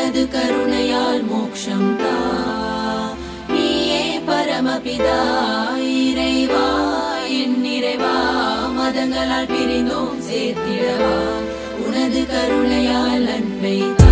உனது கருணையால் மோட்சம் தா நீயே பரமபிதா இறைவா என் நிறைவா மதங்களால் பிரிந்தோம் சேர்த்திடவா உனது கருணையால் அன்பை தா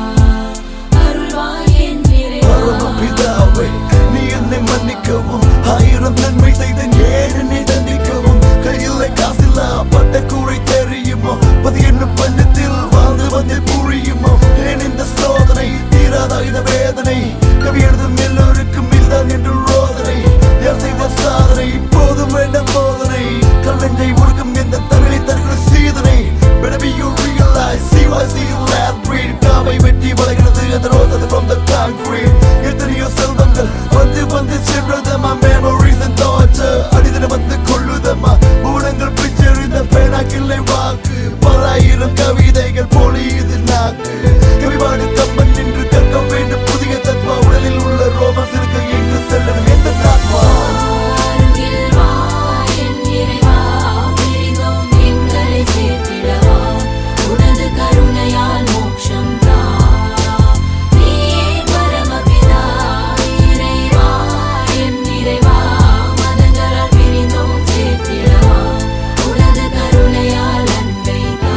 அருள்வாய் என் நிறைவா பரமபிதாவே நீ என்னை மன்னிக்கவும் ஆயிரம் நன்மை செய்தேன் ஏன் என்னை தண்டிக்கவும் கையில் காசில்லா பட்ட கூரை தெரியுமோ பதினெண்ணு பஞ்சத்தில் வாழ்ந்து வந்து புரியுமோ ஏன் இந்த சோதனை தீராத இந்த வேதனை கவி எழுதும் எல்லோருக்கும் இதுதான் என்று ரோதனை யார் செய்த சாதனை போதும் வேண்டாம் போதனை கல்வெஞ்சை ஒடுக்கும் எந்த தமிழை தருகிற சீதனை Better be you realize see why see you last breed காவை வெட்டி வளைகிறது அந்த ரோசது from the concrete எத்தனையோ செல்வங்கள் வந்து வந்து சென்றதம்மா memories and thoughts அடிதன வந்து கொள்ளுதம்மா ஊனங்கள் பிச்செறிந்த பேனாக்கில்லை வாக்கு பலாயிரம் கவிதைகள் பொழியுது நாக்கு கவிபாடு கம்பன் நின்று கற்க வேண்டும் புதிய தத்வா உடலில் உள்ள ரோமஸ் இருக்க எங்கு செல்லணும் எந்த நாத்மா அருகில் வா என் இறைவா பிரிந்தோம் எங்களை சேர்த்திடவா உனது கருணையால் மோட்சம் தா நீயே பரமபிதா இறைவா என் இறைவா மதங்களால் பிரிந்தோம் சேர்த்திடவா உனது கருணையால் அன்பை தா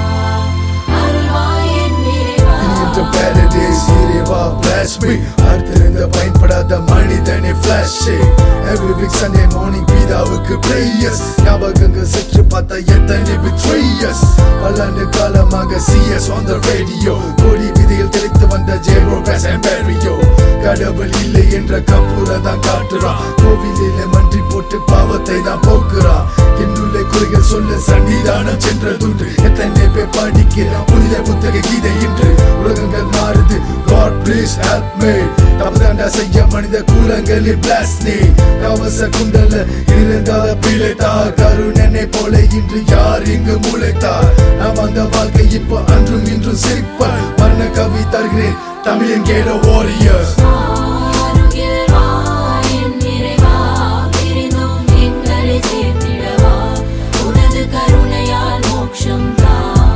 அருள்வாய் என் இறைவா இந்த paradise இறைவா bless me அடுத்திருந்த பயன்படாத மனிதனே flash every week Sunday morning பிதாவுக்கு prayers ஞாபகங்கள் சற்று பார்த்தா எத்தனை betrayers பல்லாண்டு காலமாக CS on the radio கோடி விதியில் தெளித்து வந்த ஜேரோ பேஸ் எம்பேரியோ கடவுள் இல்லை என்ற கம்பூர தான் காட்டுறான் கோவிலிலே மன்றி போட்டு பாவத்தை தான் போக்குறான் என்னுள்ளே குறைகள் சொல்ல சன்னிதானம் சென்றதுண்டு எத்தனை பேர் படிக்கிறான் புனித புத்தக கீதை இன்று உலகங்கள் மாறுது God please help me தப்புதாண்டா செய்ய மனித கூலங்களில் bless me கவச குண்டல இருந்தாத பிழைத்தா கருணனை போல இன்று யார் இங்கு முளைத்தார் நாம் அந்த வாழ்க்கை இப்போ அன்றும் இன்றும் சிரிப்பார் மரண கவி தருகிறேன் தமிழின் கேட warriors அருகில் வா என் இறைவா பிரிந்தோம் எங்களை சேர்த்திடவா உனது கருணையால் மோட்சம் தா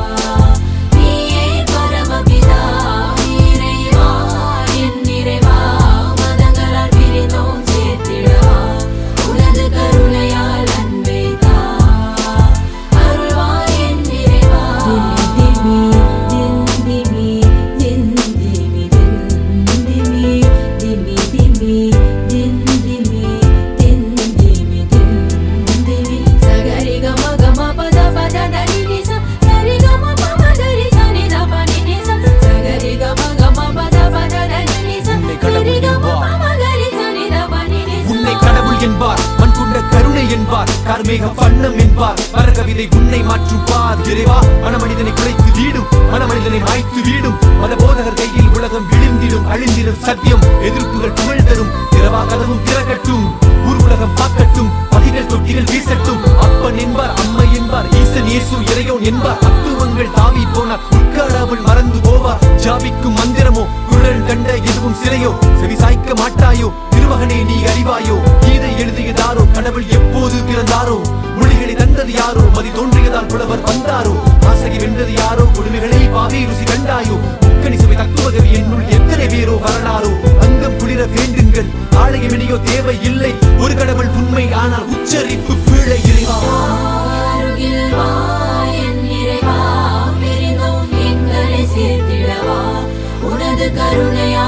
நீயே பரமபிதா இறைவா என் இறைவா மதங்களால் பிரிந்தோம் சேர்த்திடவா உனது கருணையால் அன்பை தா அருள்வாய் என் இறைவா திமி திமி திமி திமி திமி திமி திமி திமி திமி திமி சகரி கம கம பத பத தனி நிச சரி கம பம தரி சனி த பனி நிச சகரி கம கம பத பத தனி நிச சரி கம பம கரி சனி த பனி நிச உன்னை கடவுள் என்பார் மண் கொண்ட கருணை என்பார் கார்மேக வண்ணம் என்பார் வரகவிதை உன்னை மாற்றுவார் இறைவா மனமனிதனை குலைத்து வீடும் மனமனிதனை மாய்த்து வீடும் மத போதகர் கையில் உலகம் விழுந்திடும் அழிந்திடும் சத்தியம் எதிர்ப்புகள் புகழ் தரும் திரவா கதவும் திறக்கட்டும் ஊர் உலகம் பார்க்கட்டும் பதிகள் தொட்டிகள் வீசட்டும் அப்பன் என்பார் அம்மை என்பார் ஈசன் இயேசு இறையோன் என்பார் தத்துவங்கள் தாவி போனார் உட்காடாமல் மறந்து போவார் ஜாபிக்கும் மந்திரமோ குரல் கண்ட எதுவும் சிலையோ செவி சாய்க்க மாட்டாயோ திருமகனே நீ அறிவாயோ கீதை எழுதியதாரோ கடவுள் எப்போது பிறந்தாரோ மொழிகளை தந்தது யாரோ மதி தோன்றியதால் புலவர் வந்தாரோ ஆசையை வென்றது யாரோ கொடுமைகளை பாவி ருசி கண்டாயோ முக்கணி சுவை தத்துவகவி என்னுள் எத்தனை பேரோ வரலாறோ அங்கம் குளிர வேண்டுங்கள் ஆலயமினியோ தேவை இல்லை ஒரு கடவுள் உண்மை ஆனால் உச்சரிப்பு பிழை இறைவா அருகில் வா என் இறைவா பிரிந்தோம் எங்களை சேர்த்திடவா உனது கருணையால்